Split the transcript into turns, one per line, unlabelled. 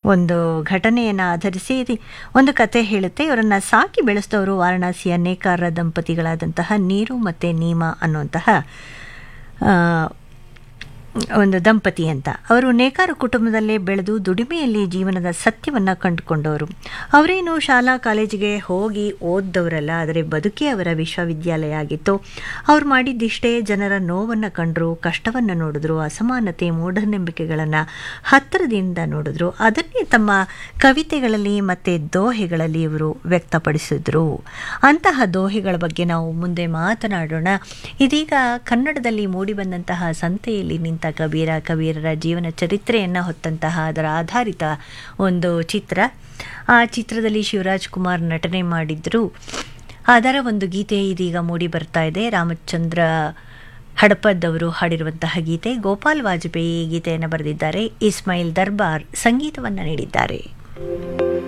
ಒಂದು ಘಟನೆಯನ್ನು ಆಧರಿಸಿ ಇದು ಒಂದು ಕತೆ ಹೇಳುತ್ತೆ ಇವರನ್ನು ಸಾಕಿ ಬೆಳೆಸಿದವರು ವಾರಣಾಸಿಯ ನೇಕಾರ ದಂಪತಿಗಳಾದಂತಹ ನೀರು ಮತ್ತು ನೀಮಾ ಅನ್ನುವಂತಹ ಆ, ಒಂದು ದಂಪತಿ ಅಂತ ಅವರು ನೇಕಾರ ಕುಟುಂಬದಲ್ಲೇ ಬೆಳೆದು ದುಡಿಮೆಯಲ್ಲಿ ಜೀವನದ ಸತ್ಯವನ್ನು ಕಂಡುಕೊಂಡವರು ಅವರೇನು ಶಾಲಾ ಕಾಲೇಜಿಗೆ ಹೋಗಿ ಓದ್ದವರಲ್ಲ ಆದರೆ ಬದುಕೇ ಅವರ ವಿಶ್ವವಿದ್ಯಾಲಯ ಆಗಿತ್ತು ಅವ್ರು ಮಾಡಿದ್ದಿಷ್ಟೇ ಜನರ ನೋವನ್ನು ಕಂಡರು ಕಷ್ಟವನ್ನು ನೋಡಿದ್ರು ಅಸಮಾನತೆ ಮೂಢನಂಬಿಕೆಗಳನ್ನು ಹತ್ತಿರದಿಂದ ನೋಡಿದ್ರು ಅದನ್ನೇ ತಮ್ಮ ಕವಿತೆಗಳಲ್ಲಿ ಮತ್ತು ದೋಹೆಗಳಲ್ಲಿ ಇವರು ವ್ಯಕ್ತಪಡಿಸಿದ್ರು ಅಂತಹ ದೋಹೆಗಳ ಬಗ್ಗೆ ನಾವು ಮುಂದೆ ಮಾತನಾಡೋಣ ಇದೀಗ ಕನ್ನಡದಲ್ಲಿ ಮೂಡಿಬಂದಂತಹ ಸಂತೆಯಲ್ಲಿ ನಿಂತ ಕಬೀರ ಕಬೀರರ ಜೀವನ ಚರಿತ್ರೆಯನ್ನು ಹೊತ್ತಂತಹ ಅದರ ಆಧಾರಿತ ಒಂದು ಚಿತ್ರ ಆ ಚಿತ್ರದಲ್ಲಿ ಶಿವರಾಜ್ ಕುಮಾರ್ ನಟನೆ ಮಾಡಿದ್ರು ಅದರ ಒಂದು ಗೀತೆ ಇದೀಗ ಮೂಡಿ ಬರ್ತಾ ಇದೆ ರಾಮಚಂದ್ರ ಹಡಪದ್ ಅವರು ಹಾಡಿರುವಂತಹ ಗೀತೆ ಗೋಪಾಲ್ ವಾಜಪೇಯಿ ಈ ಗೀತೆಯನ್ನು ಬರೆದಿದ್ದಾರೆ ಇಸ್ಮಾಯಿಲ್ ದರ್ಬಾರ್ ಸಂಗೀತವನ್ನು ನೀಡಿದ್ದಾರೆ